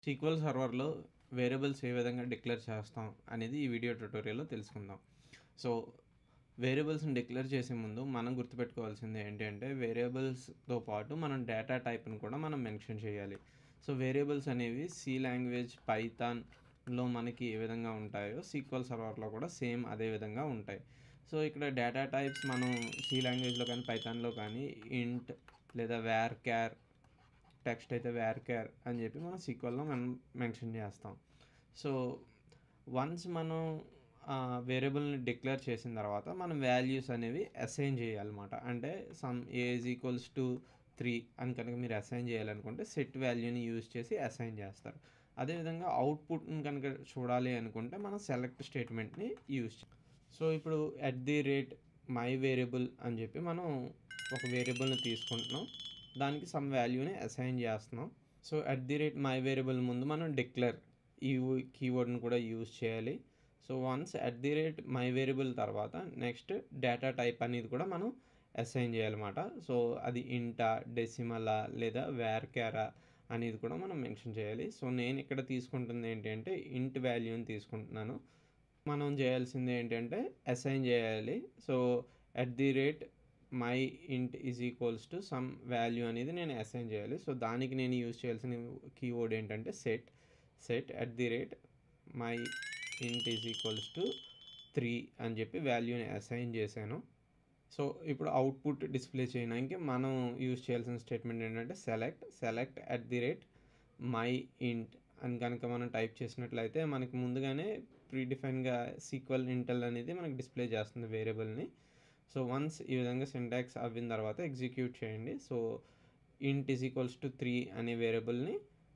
sequel సర్వర్లో variables ఏ విధంగా declare చేస్తాం అనేది ఈ వీడియో ట్యూటోరియల్లో తెలుసుకుందాం సో వేరియబుల్స్ని డిక్లేర్ చేసే ముందు మనం గుర్తుపెట్టుకోవాల్సింది ఏంటి అంటే వేరియబుల్స్తో పాటు మనం డేటా టైప్ని కూడా మనం మెన్షన్ చేయాలి సో వేరియబుల్స్ అనేవి సి లాంగ్వేజ్ పైథాన్లో మనకి ఏ విధంగా ఉంటాయో సీక్వెల్ సర్వర్లో కూడా సేమ్ అదే విధంగా ఉంటాయి సో ఇక్కడ డేటా టైప్స్ మనం సి లాంగ్వేజ్లో కానీ పైథాన్లో కానీ ఇంట్ లేదా వేర్ క్యార్ టెక్స్ట్ అయితే వేర్ క్యార్ అని చెప్పి మనం సీక్వెల్లో మనం మెన్షన్ చేస్తాం సో వన్స్ మనం వేరియబుల్ని డిక్లేర్ చేసిన తర్వాత మనం వాల్యూస్ అనేవి అసైన్ చేయాలన్నమాట అంటే some age equals to three అని కనుక మీరు అసైన్ చేయాలనుకుంటే సెట్ వాల్యూని యూజ్ చేసి అసైన్ చేస్తారు అదేవిధంగా అవుట్పుట్ని కనుక చూడాలి అనుకుంటే మనం సెలెక్ట్ స్టేట్మెంట్ని యూజ్ సో ఇప్పుడు at the rate my variable అని చెప్పి మనం ఒక వేరియబుల్ని తీసుకుంటున్నాం దానికి సమ్ వాల్యూని అసైన్ చేస్తున్నాం so at the rate my variable ముందు మనం డిక్లేర్ ఈ కీవర్డ్ని కూడా యూజ్ చేయాలి so once at the rate my variable తర్వాత నెక్స్ట్ డేటా టైప్ అనేది కూడా మనం అసైన్ చేయాలన్నమాట సో అది ఇంటా డెసిమలా లేదా వేర్ క్యారా అనేది కూడా మనం మెన్షన్ చేయాలి సో నేను ఇక్కడ తీసుకుంటుంది ఏంటి అంటే ఇంట్ వాల్యూని తీసుకుంటున్నాను మనం చేయాల్సింది ఏంటంటే అసైన్ చేయాలి so at the rate my int is equals to some value అనేది నేను అసైన్ చేయాలి సో దానికి నేను యూజ్ చేయాల్సిన కీవర్డ్ ఏంటంటే set set at the rate my int is equals to three అని చెప్పి వాల్యూని అసైన్ చేశాను సో ఇప్పుడు అవుట్పుట్ డిస్ప్లే చేయడానికి మనం యూజ్ చేయాల్సిన స్టేట్మెంట్ ఏంటంటే select select at the rate my int అని కనుక మనం టైప్ చేసినట్లయితే మనకి ముందుగానే ప్రీడిఫైన్గా సీక్వల్ ఇంటల్ అనేది మనకి డిస్ప్లే చేస్తుంది వేరియబుల్ని సో వన్స్ ఈ విధంగా సింటాక్స్ అవ్విన తర్వాత ఎగ్జిక్యూట్ చేయండి సో ఇంట్ ఈజ్ ఈక్వల్స్ టు త్రీ అనే వేరియబుల్ని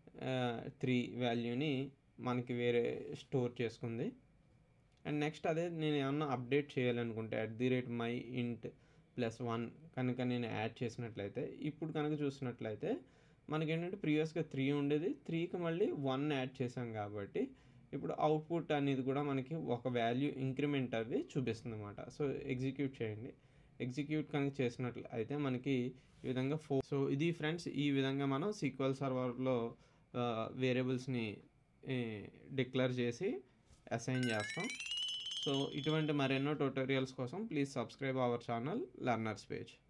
త్రీ వాల్యూని మనకి వేరే స్టోర్ చేసుకుంది అండ్ నెక్స్ట్ అదే నేను ఏమన్నా అప్డేట్ చేయాలనుకుంటే at the rate my int plus one కనుక నేను యాడ్ చేసినట్లయితే ఇప్పుడు కనుక చూసినట్లయితే మనకి ఏంటంటే ప్రీవియస్గా త్రీ ఉండేది త్రీకి మళ్ళీ వన్ యాడ్ చేసాం కాబట్టి ఇప్పుడు అవుట్పుట్ అనేది కూడా మనకి ఒక వాల్యూ ఇంక్రిమెంట్ అవి చూపిస్తుంది అనమాట సో ఎగ్జిక్యూట్ చేయండి ఎగ్జిక్యూట్ కనుక చేసినట్లు అయితే మనకి ఈ విధంగా ఫో సో ఇది ఫ్రెండ్స్ ఈ విధంగా మనం సీక్వెల్ సర్వర్లో వేరియబుల్స్ని డిక్లేర్ చేసి అసైన్ చేస్తాం సో ఇటువంటి మరెన్నో ట్యూటోరియల్స్ కోసం please subscribe our channel learners page